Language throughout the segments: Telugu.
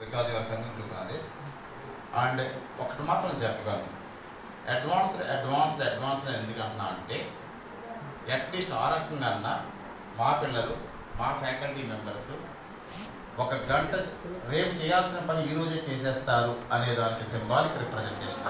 Because your coming to college and ఒకటి మాత్రం చెప్పగలను అడ్వాన్స్డ్ అడ్వాన్స్డ్ అడ్వాన్స్డ్ ఎందుకు అంటున్నా అంటే అట్లీస్ట్ ఆ రకంగా అన్నా మా పిల్లలు మా ఫ్యాకల్టీ మెంబర్స్ ఒక గంట రేపు చేయాల్సిన పని ఈ రోజే చేసేస్తారు అనే దానికి సింబాలిక్ రిప్రజెంటేషన్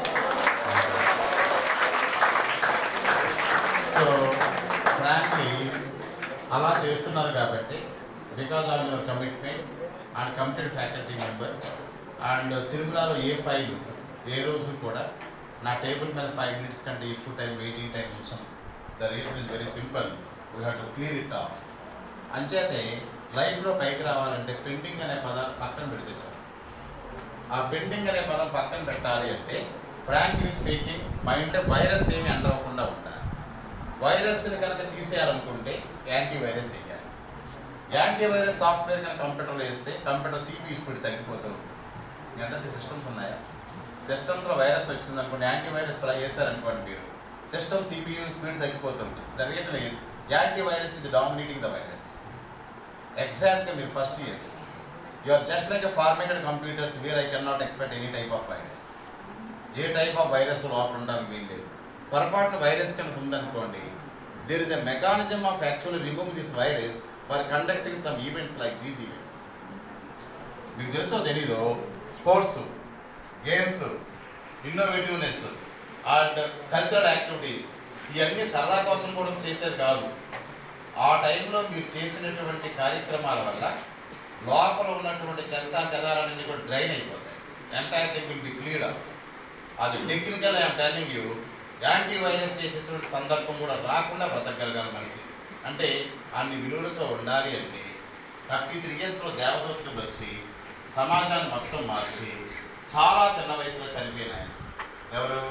సో ఫ్రాంక్లీ అలా చేస్తున్నారు కాబట్టి because of your commitment and committed faculty members and తిరుమలలో ఏ ఫైలు ఏ రోజు కూడా నా టేబుల్ మీద ఫైవ్ మినిట్స్ కంటే ఎక్కువ టైం వెయిటింగ్ టైం ఉంచాం the reason is very simple we have to clear it off అంచేతే లైఫ్లో పైకి రావాలంటే పెండింగ్ అనే పదాలు పక్కన పెడితే చాలు ఆ పెండింగ్ అనే పదం పక్కన పెట్టాలి అంటే ఫ్రాంక్లీ స్పీకింగ్ మైండ్ వైరస్ ఏమి ఎంటర్ అవ్వకుండా ఉండాలి వైరస్ని కనుక తీసేయాలనుకుంటే యాంటీ వైరస్ వేయాలి యాంటీ వైరస్ సాఫ్ట్వేర్ కనుక కంప్యూటర్లో వేస్తే కంప్యూటర్ సిపి స్పీడ్ తగ్గిపోతూ ఉంటుంది మీ అందరికీ సిస్టమ్స్ ఉన్నాయా సిస్టమ్స్లో వైరస్ వచ్చింది అనుకోండి యాంటీ వైరస్ ఫ్రై చేశారనుకోండి మీరు సిస్టమ్ సిపియూ స్పీడ్ తగ్గిపోతుంది the reason is antivirus ఇది డామినేటింగ్ ద వైరస్ ఎగ్జాక్ట్గా మీరు first years you are just like a formatted computers where I can not expect any type of virus ఏ టైప్ ఆఫ్ వైరస్ లోపల ఉండడానికి వీలు లేదు పొరపాటున వైరస్ కనుక ఉందనుకోండి there is a mechanism of actually remove this virus for conducting some events like these events మీకు తెలుసో తెలీదో sports games innovativeness and cultural activities ఇవన్నీ సరదా కోసం కూడా చేసేది కాదు ఆ టైంలో మీరు చేసినటువంటి కార్యక్రమాల వల్ల లోపల ఉన్నటువంటి చెత్త చెదారాలన్నీ కూడా డ్రైన్ అయిపోతాయి entire thing will be clear up అది technical I'm telling you antivirus చేసేటువంటి సందర్భం కూడా రాకుండా బ్రతకగలగాలి మనిషి అంటే అన్ని విలువలతో ఉండాలి అంటే థర్టీ త్రీ ఇయర్స్లో దేవదూతకి వచ్చి సమాజాన్ని మొత్తం మార్చి చాలా చిన్న వయసులో చనిపోయిన ఆయన ఎవరు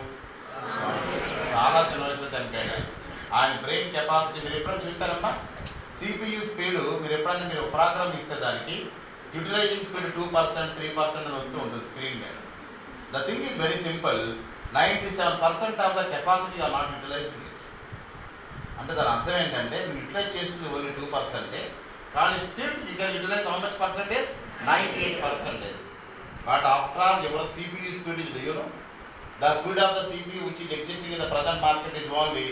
చాలా చిన్న వయసులో చనిపోయాడు ఆయన. ఆయన బ్రెయిన్ కెపాసిటీ మీరు ఎప్పుడైనా చూస్తారమ్మా సిపియు స్పీడ్ మీరు ఎప్పుడైనా మీరు ప్రోగ్రామ్ ఇస్తే దానికి utilizing speed two percent three percent అని వస్తూ ఉంటుంది స్క్రీన్ మీద the thing is very simple ninety seven percent of the capacity are not utilizing it అంటే దాని అర్థం ఏంటంటే మీరు యూటిలైజ్ చేస్తుంది ఓన్లీ టూ పర్సెంటే కానీ still you can utilize how much percentage ninety eight percentage but after all your CPU speed is you know the speed of the CPU which is existing in the present market is only